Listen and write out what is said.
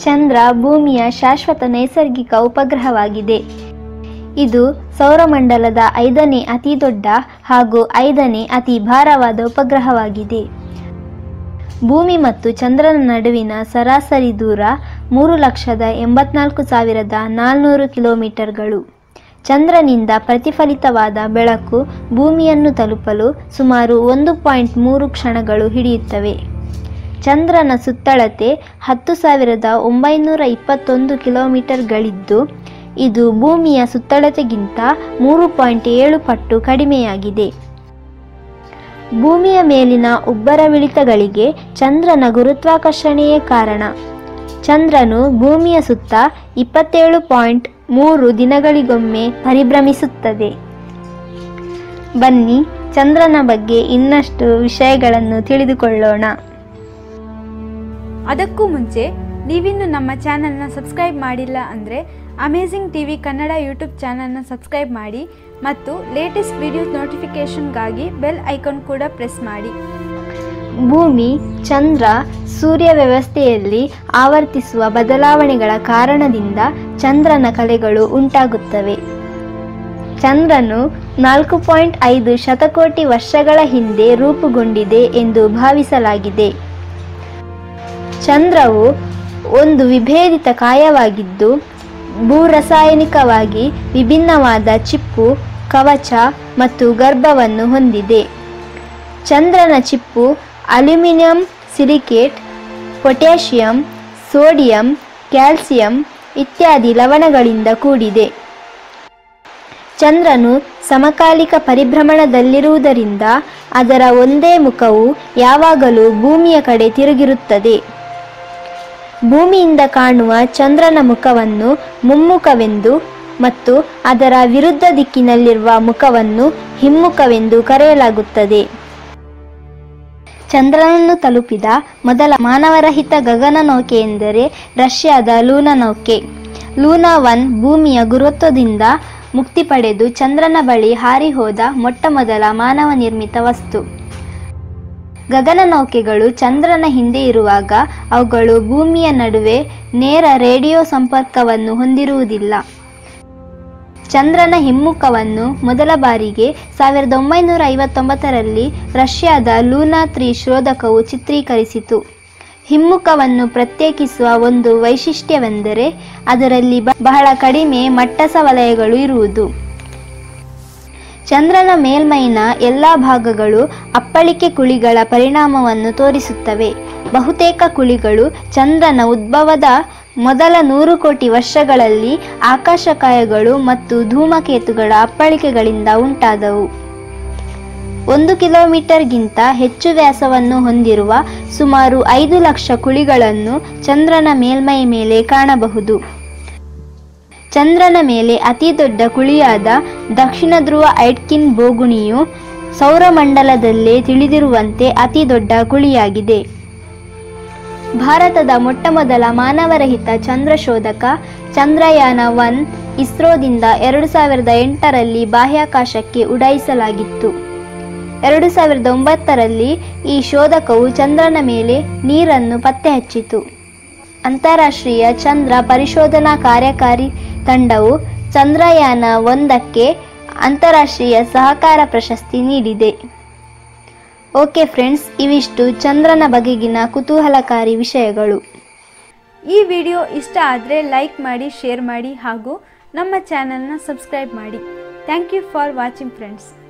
ಚಂದ್ರ ಭೂಮಿಯ ಶಾಶ್ವತ ನೈಸರ್ಗಿಕ ಉಪಗ್ರಹವಾಗಿದೆ ಇದು ಸೌರಮಂಡಲದ ಐದನೇ ಅತಿ ದೊಡ್ಡ ಹಾಗೂ ಐದನೇ ಅತಿ ಭಾರವಾದ ಉಪಗ್ರಹವಾಗಿದೆ ಭೂಮಿ ಮತ್ತು ಚಂದ್ರನ ನಡುವಿನ ಸರಾಸರಿ ದೂರ ಮೂರು ಲಕ್ಷದ ಎಂಬತ್ನಾಲ್ಕು ಸಾವಿರದ ನಾಲ್ನೂರು ಕಿಲೋಮೀಟರ್ಗಳು ಚಂದ್ರನಿಂದ ಪ್ರತಿಫಲಿತವಾದ ಬೆಳಕು ಭೂಮಿಯನ್ನು ತಲುಪಲು ಸುಮಾರು ಒಂದು ಪಾಯಿಂಟ್ ಮೂರು ಕ್ಷಣಗಳು ಹಿಡಿಯುತ್ತವೆ ಚಂದ್ರನ ಸುತ್ತಳತೆ ಹತ್ತು ಸಾವಿರದ ಒಂಬೈನೂರ ಇಪ್ಪತ್ತೊಂದು ಕಿಲೋಮೀಟರ್ಗಳಿದ್ದು ಇದು ಭೂಮಿಯ ಸುತ್ತಳತೆಗಿಂತ ಮೂರು ಪಾಯಿಂಟ್ ಏಳು ಪಟ್ಟು ಕಡಿಮೆಯಾಗಿದೆ ಭೂಮಿಯ ಮೇಲಿನ ಉಬ್ಬರವಿಳಿತಗಳಿಗೆ ಚಂದ್ರನ ಗುರುತ್ವಾಕರ್ಷಣೆಯೇ ಕಾರಣ ಚಂದ್ರನು ಭೂಮಿಯ ಸುತ್ತ ಇಪ್ಪತ್ತೇಳು ಪಾಯಿಂಟ್ ಮೂರು ದಿನಗಳಿಗೊಮ್ಮೆ ಪರಿಭ್ರಮಿಸುತ್ತದೆ ಬನ್ನಿ ಚಂದ್ರನ ಬಗ್ಗೆ ಇನ್ನಷ್ಟು ವಿಷಯಗಳನ್ನು ತಿಳಿದುಕೊಳ್ಳೋಣ ಅದಕ್ಕೂ ಮುಂಚೆ ನೀವಿನ್ನು ನಮ್ಮ ಚಾನಲ್ನ ಸಬ್ಸ್ಕ್ರೈಬ್ ಮಾಡಿಲ್ಲ ಅಂದರೆ amazing T V Kannada YouTube ಚಾನಲ್ನ ಸಬ್ಸ್ಕ್ರೈಬ್ ಮಾಡಿ ಮತ್ತು ಲೇಟೆಸ್ಟ್ ವಿಡಿಯೋಸ್ ನೋಟಿಫಿಕೇಷನ್ಗಾಗಿ ಬೆಲ್ ಐಕಾನ್ ಕೂಡ ಪ್ರೆಸ್ ಮಾಡಿ ಭೂಮಿ ಚಂದ್ರ ಸೂರ್ಯ ವ್ಯವಸ್ಥೆಯಲ್ಲಿ ಆವರ್ತಿಸುವ ಬದಲಾವಣೆಗಳ ಕಾರಣದಿಂದ ಚಂದ್ರನ ಕಲೆಗಳು ಉಂಟಾಗುತ್ತವೆ ಚಂದ್ರನು ನಾಲ್ಕು ಪಾಯಿಂಟ್ ಐದು ಶತಕೋಟಿ ವರ್ಷಗಳ ಹಿಂದೆ ರೂಪುಗೊಂಡಿದೆ ಎಂದು ಭಾವಿಸಲಾಗಿದೆ ಚಂದ್ರವು ಒಂದು ವಿಭೇದಿತ ಕಾಯವಾಗಿದ್ದು ಭೂರಸಾಯನಿಕವಾಗಿ ವಿಭಿನ್ನವಾದ ಚಿಪ್ಪು ಕವಚ ಮತ್ತು ಗರ್ಭವನ್ನು ಹೊಂದಿದೆ ಚಂದ್ರನ ಚಿಪ್ಪು aluminium silicate potassium sodium calcium ಇತ್ಯಾದಿ ಲವಣಗಳಿಂದ ಕೂಡಿದೆ ಚಂದ್ರನು ಸಮಕಾಲಿಕ ಪರಿಭ್ರಮಣದಲ್ಲಿರುವುದರಿಂದ ಅದರ ಒಂದೇ ಮುಖವು ಯಾವಾಗಲೂ ಭೂಮಿಯ ಕಡೆ ತಿರುಗಿರುತ್ತದೆ ಭೂಮಿಯಿಂದ ಕಾಣುವ ಚಂದ್ರನ ಮುಖವನ್ನು ಮುಮ್ಮುಖವೆಂದು ಮತ್ತು ಅದರ ವಿರುದ್ಧ ದಿಕ್ಕಿನಲ್ಲಿರುವ ಮುಖವನ್ನು ಹಿಮ್ಮುಖವೆಂದು ಕರೆಯಲಾಗುತ್ತದೆ ಚಂದ್ರನನ್ನು ತಲುಪಿದ ಮೊದಲ ಮಾನವರಹಿತ ಗಗನನೌಕೆ ಎಂದರೆ ರಷ್ಯಾದ ಲೂನಾ ನೌಕೆ ಲೂನಾ ಒನ್ ಭೂಮಿಯ ಗುರುತ್ವದಿಂದ ಮುಕ್ತಿ ಪಡೆದು ಚಂದ್ರನ ಬಳಿ ಹಾರಿ ಹೋದ ಮೊಟ್ಟಮೊದಲ ಮಾನವ ನಿರ್ಮಿತ ವಸ್ತು ಗಗನನೌಕೆಗಳು ಚಂದ್ರನ ಹಿಂದೆ ಇರುವಾಗ ಅವುಗಳು ಭೂಮಿಯ ನಡುವೆ ನೇರ ರೇಡಿಯೋ ಸಂಪರ್ಕವನ್ನು ಹೊಂದಿರುವುದಿಲ್ಲ ಚಂದ್ರನ ಹಿಮ್ಮುಖವನ್ನು ಮೊದಲ ಬಾರಿಗೆ ಸಾವಿರದ ಒಂಬೈನೂರ ಐವತ್ತೊಂಬತ್ತರಲ್ಲಿ ರಷ್ಯಾದ ಲೂನಾ ತ್ರೀ ಶೋಧಕವು ಚಿತ್ರೀಕರಿಸಿತು ಹಿಮ್ಮುಖವನ್ನು ಪ್ರತ್ಯೇಕಿಸುವ ಒಂದು ವೈಶಿಷ್ಟ್ಯವೆಂದರೆ ಅದರಲ್ಲಿ ಬ- ಬಹಳ ಕಡಿಮೆ ಮಟ್ಟಸ ವಲಯಗಳು ಇರುವುದು ಚಂದ್ರನ ಮೇಲ್ಮೈನ ಎಲ್ಲ ಭಾಗಗಳು ಅಪ್ಪಳಿಕೆ ಕುಳಿಗಳ ಪರಿಣಾಮವನ್ನು ತೋರಿಸುತ್ತವೆ ಬಹುತೇಕ ಕುಳಿಗಳು ಚಂದ್ರನ ಉದ್ಭವದ ಮೊದಲ ನೂರು ಕೋಟಿ ವರ್ಷಗಳಲ್ಲಿ ಆಕಾಶಕಾಯಗಳು ಮತ್ತು ಧೂಮಕೇತುಗಳ ಅಪ್ಪಳಿಕೆಗಳಿಂದ ಉಂಟಾದವು ಒಂದು ಕಿಲೋಮೀಟರ್ಗಿಂತ ಹೆಚ್ಚು ವ್ಯಾಸವನ್ನು ಹೊಂದಿರುವ ಸುಮಾರು ಐದು ಲಕ್ಷ ಕುಳಿಗಳನ್ನು ಚಂದ್ರನ ಮೇಲ್ಮೈ ಮೇಲೆ ಕಾಣಬಹುದು ಚಂದ್ರನ ಮೇಲೆ ಅತಿ ದೊಡ್ಡ ಕುಳಿಯಾದ ದಕ್ಷಿಣ ಧ್ರುವ ಐಟ್ಕಿನ್ ಬೋಗುಣಿಯು ಸೌರಮಂಡಲದಲ್ಲೇ ತಿಳಿದಿರುವಂತೆ ಅತಿ ದೊಡ್ಡ ಕುಳಿಯಾಗಿದೆ ಭಾರತದ ಮೊಟ್ಟಮೊದಲ ಮಾನವರಹಿತ ಚಂದ್ರ ಶೋಧಕ ಚಂದ್ರಯಾನ ಒನ್ ಇಸ್ರೋದಿಂದ ಎರಡು ಸಾವಿರದ ಎಂಟರಲ್ಲಿ ಬಾಹ್ಯಾಕಾಶಕ್ಕೆ ಉಡಾಯಿಸಲಾಗಿತ್ತು ಎರಡು ಸಾವಿರದ ಒಂಬತ್ತರಲ್ಲಿ ಈ ಶೋಧಕವು ಚಂದ್ರನ ಮೇಲೆ ನೀರನ್ನು ಪತ್ತೆ ಹಚ್ಚಿತು ಅಂತಾರಾಷ್ಟ್ರೀಯ ಚಂದ್ರ ಪರಿಶೋಧನಾ ಕಾರ್ಯಕಾರಿ ತಂಡವು ಚಂದ್ರಯಾನ ಒಂದಕ್ಕೆ ಅಂತಾರಾಷ್ಟ್ರೀಯ ಸಹಕಾರ ಪ್ರಶಸ್ತಿ ನೀಡಿದೆ ಓಕೆ ಫ್ರೆಂಡ್ಸ್ ಇವಿಷ್ಟು ಚಂದ್ರನ ಬಗೆಗಿನ ಕುತೂಹಲಕಾರಿ ವಿಷಯಗಳು ಈ ವಿಡಿಯೋ ಇಷ್ಟ ಆದರೆ ಲೈಕ್ ಮಾಡಿ ಶೇರ್ ಮಾಡಿ ಹಾಗೂ ನಮ್ಮ ಚಾನಲ್ನ ಸಬ್ಸ್ಕ್ರೈಬ್ ಮಾಡಿ thank you for watching friends